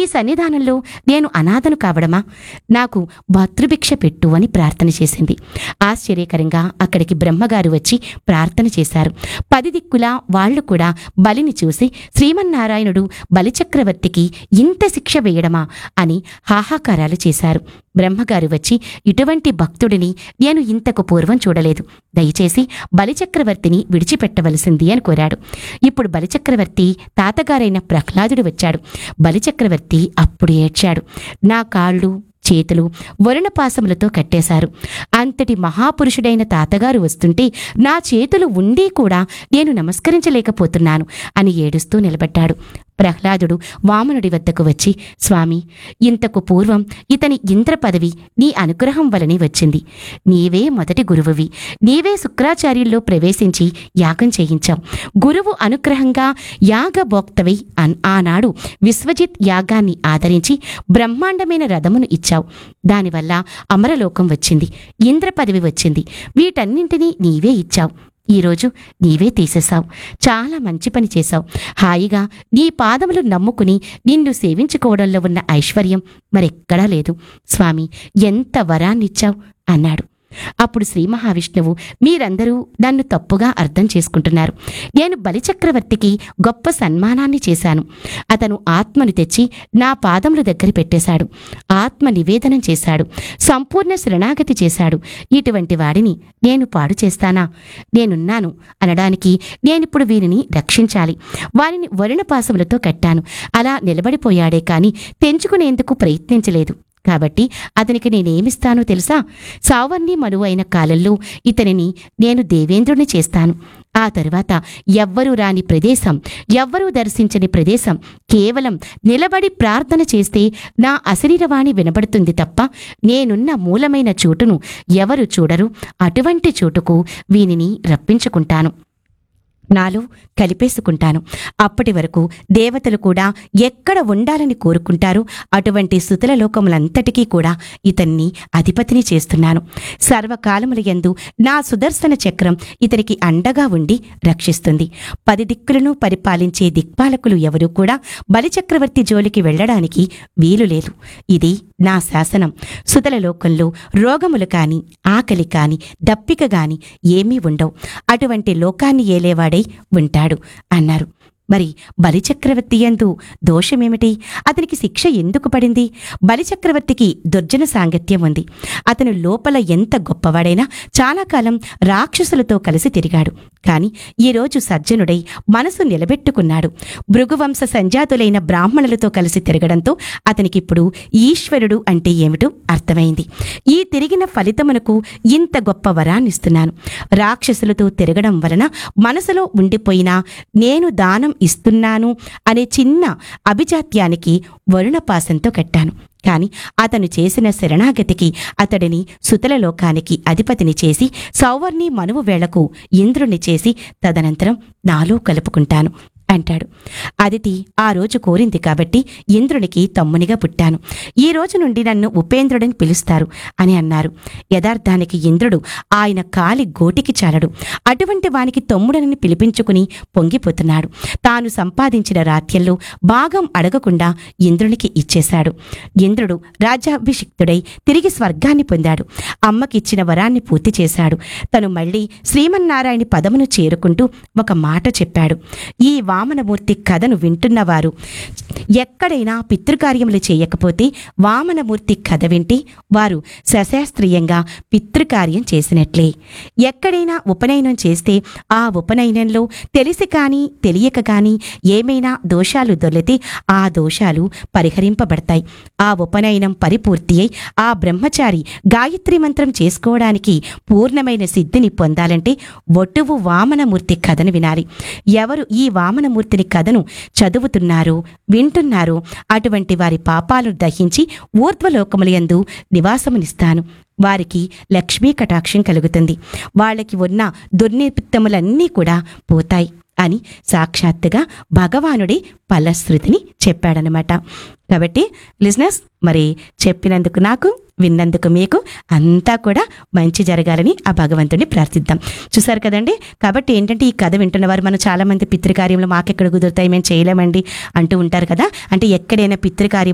సన్నిధానంలో నేను అనాథను కావడమా నాకు భతృభిక్ష పెట్టు అని ప్రార్థన చేసింది ఆశ్చర్యకరంగా అక్కడికి బ్రహ్మగారు వచ్చి ప్రార్థన చేశారు పది దిక్కులా వాళ్ళు కూడా బలిని చూసి శ్రీమన్నారాయణుడు బలిచక్రవర్తికి ఇంత శిక్ష వేయడమా అని హాహాకారాలు చేశారు బ్రహ్మగారు వచ్చి ఇటువంటి భక్తుడిని నేను ఇంతకు పూర్వం చూడలేదు దయచేసి బలిచక్రవర్తిని విడిచిపెట్టవలసింది అని కోరాడు ఇప్పుడు బలిచక్రవర్తి తాతగారైన ప్రహ్లాదుడు వచ్చాడు బలిచక్రవర్తి అప్పుడు ఏడ్చాడు నా కాళ్ళు చేతులు వరుణపాసములతో కట్టేశారు అంతటి మహాపురుషుడైన తాతగారు వస్తుంటే నా చేతులు ఉండి కూడా నేను నమస్కరించలేకపోతున్నాను అని ఏడుస్తూ నిలబడ్డాడు ప్రహ్లాదుడు వామనుడి వద్దకు వచ్చి స్వామి ఇంతకు పూర్వం ఇతని ఇంద్ర పదవి నీ అనుగ్రహం వలనే వచ్చింది నీవే మొదటి గురువువి నీవే శుక్రాచార్యుల్లో ప్రవేశించి యాగం చేయించావు గురువు అనుగ్రహంగా యాగభోక్తవై అన్ ఆనాడు విశ్వజిత్ యాగాన్ని ఆదరించి బ్రహ్మాండమైన రథమును ఇచ్చావు దానివల్ల అమరలోకం వచ్చింది ఇంద్ర పదవి వచ్చింది వీటన్నింటినీ నీవే ఇచ్చావు ఈరోజు నీవే తీసేశావు చాలా మంచి పని చేశావు హాయిగా నీ పాదములు నమ్ముకుని నిన్ను సేవించుకోవడంలో ఉన్న ఐశ్వర్యం మరెక్కడా లేదు స్వామి ఎంత వరాన్నిచ్చావు అన్నాడు అప్పుడు శ్రీ మహావిష్ణువు మీరందరూ నన్ను తప్పుగా అర్థం చేసుకుంటున్నారు నేను బలిచక్రవర్తికి గొప్ప సన్మానాన్ని చేశాను అతను ఆత్మను తెచ్చి నా పాదముల దగ్గర పెట్టేశాడు ఆత్మ నివేదనం చేశాడు సంపూర్ణ శరణాగతి చేశాడు ఇటువంటి వాడిని నేను పాడు చేస్తానా నేనున్నాను అనడానికి నేనిప్పుడు వీరిని రక్షించాలి వారిని వరుణపాసములతో కట్టాను అలా నిలబడిపోయాడే కాని తెంచుకునేందుకు ప్రయత్నించలేదు కాబట్టి అతనికి నేనేమిస్తానో తెలుసా సావర్ణి మనువు అయిన కాలంలో ఇతనిని నేను దేవేంద్రుని చేస్తాను ఆ తరువాత ఎవ్వరూ రాని ప్రదేశం ఎవ్వరూ దర్శించని ప్రదేశం కేవలం నిలబడి ప్రార్థన చేస్తే నా అశరీరవాణి వినబడుతుంది తప్ప నేనున్న మూలమైన చోటును ఎవరు చూడరు అటువంటి చోటుకు వీనిని రప్పించుకుంటాను నాలో కలిపేసుకుంటాను అప్పటి వరకు దేవతలు కూడా ఎక్కడ ఉండాలని కోరుకుంటారో అటువంటి సుతల లోకములంతటికీ కూడా ఇతన్ని అధిపతిని చేస్తున్నాను సర్వకాలముల యందు నా సుదర్శన చక్రం ఇతనికి అండగా ఉండి రక్షిస్తుంది పది దిక్కులను పరిపాలించే దిక్పాలకులు ఎవరూ కూడా బలిచక్రవర్తి జోలికి వెళ్ళడానికి వీలు లేదు ఇది నా శాసనం సుతల లోకంలో రోగములు కాని ఆకలి కాని దప్పిక గాని ఏమీ ఉండవు అటువంటి లోకాన్ని ఏలేవాడై ఉంటాడు అన్నారు మరి బలిచక్రవర్తి ఎందు దోషమేమిటి అతనికి శిక్ష ఎందుకు పడింది బలిచక్రవర్తికి దుర్జన సాంగత్యం ఉంది అతను లోపల ఎంత గొప్పవాడైనా చాలా కాలం రాక్షసులతో కలిసి తిరిగాడు కాని ఈరోజు సజ్జనుడై మనసు నిలబెట్టుకున్నాడు భృగువంశ సంజాతులైన బ్రాహ్మణులతో కలిసి తిరగడంతో అతనికిప్పుడు ఈశ్వరుడు అంటే ఏమిటో అర్థమైంది ఈ తిరిగిన ఫలితమునకు ఇంత గొప్ప వరాన్నిస్తున్నాను రాక్షసులతో తిరగడం వలన మనసులో ఉండిపోయినా నేను దానం ఇస్తున్నాను అనే చిన్న అభిజాత్యానికి వరుణపాసంతో కట్టాను కాని అతను చేసిన శరణాగతికి అతడిని సుతల లోకానికి అధిపతిని చేసి సౌవర్ణి మనువు వేళకు ఇంద్రుని చేసి తదనంతరం నాలో కలుపుకుంటాను అంటాడు అదితి ఆ రోజు కోరింది కాబట్టి ఇంద్రునికి తమ్మునిగా పుట్టాను ఈ రోజు నుండి నన్ను ఉపేంద్రుడని పిలుస్తారు అని అన్నారు యథార్థానికి ఇంద్రుడు ఆయన కాలి గోటికి చాలడు అటువంటి వానికి తమ్ముడనని పిలిపించుకుని పొంగిపోతున్నాడు తాను సంపాదించిన రాత్యంలో భాగం అడగకుండా ఇంద్రునికి ఇచ్చేశాడు ఇంద్రుడు రాజ్యాభిషిక్తుడై తిరిగి స్వర్గాన్ని పొందాడు అమ్మకిచ్చిన వరాన్ని పూర్తి చేశాడు తను మళ్ళీ శ్రీమన్నారాయణ పదమును చేరుకుంటూ ఒక మాట చెప్పాడు ఈ వామనమూర్తి కథను వింటున్నవారు ఎక్కడైనా పితృకార్యములు చేయకపోతే వామనమూర్తి కథ వింటే వారు సశాస్త్రీయంగా పితృకార్యం చేసినట్లే ఎక్కడైనా ఉపనయనం చేస్తే ఆ ఉపనయనంలో తెలిసి కానీ తెలియక కానీ ఏమైనా దోషాలు దొర్లితే ఆ దోషాలు పరిహరింపబడతాయి ఆ ఉపనయనం పరిపూర్తి అయి ఆ బ్రహ్మచారి గాయత్రి మంత్రం చేసుకోవడానికి పూర్ణమైన సిద్ధిని పొందాలంటే ఒట్టువు వామనమూర్తి కథను వినాలి ఎవరు ఈ వామనమూర్తిని కథను చదువుతున్నారో వింటున్నారో అటువంటి వారి పాపాలను దహించి ఊర్ధ్వలోకములందు నివాసమునిస్తాను వారికి లక్ష్మీ కటాక్షం కలుగుతుంది వాళ్ళకి ఉన్న దుర్నిపిత్తములన్నీ కూడా పోతాయి అని సాక్షాత్తుగా భగవానుడి ఫలశ్రుతిని చెప్పాడనమాట కాబట్టి లిజినెస్ మరి చెప్పినందుకు నాకు విన్నందుకు మీకు అంతా కూడా మంచి జరగాలని ఆ భగవంతుడిని ప్రార్థిద్దాం చూసారు కదండి కాబట్టి ఏంటంటే ఈ కథ వింటున్న వారు మనం చాలా మంది పితృకార్యంలో మాకెక్కడ కుదురుతాయి మేము చేయలేమండి అంటూ ఉంటారు కదా అంటే ఎక్కడైనా పితృకార్యం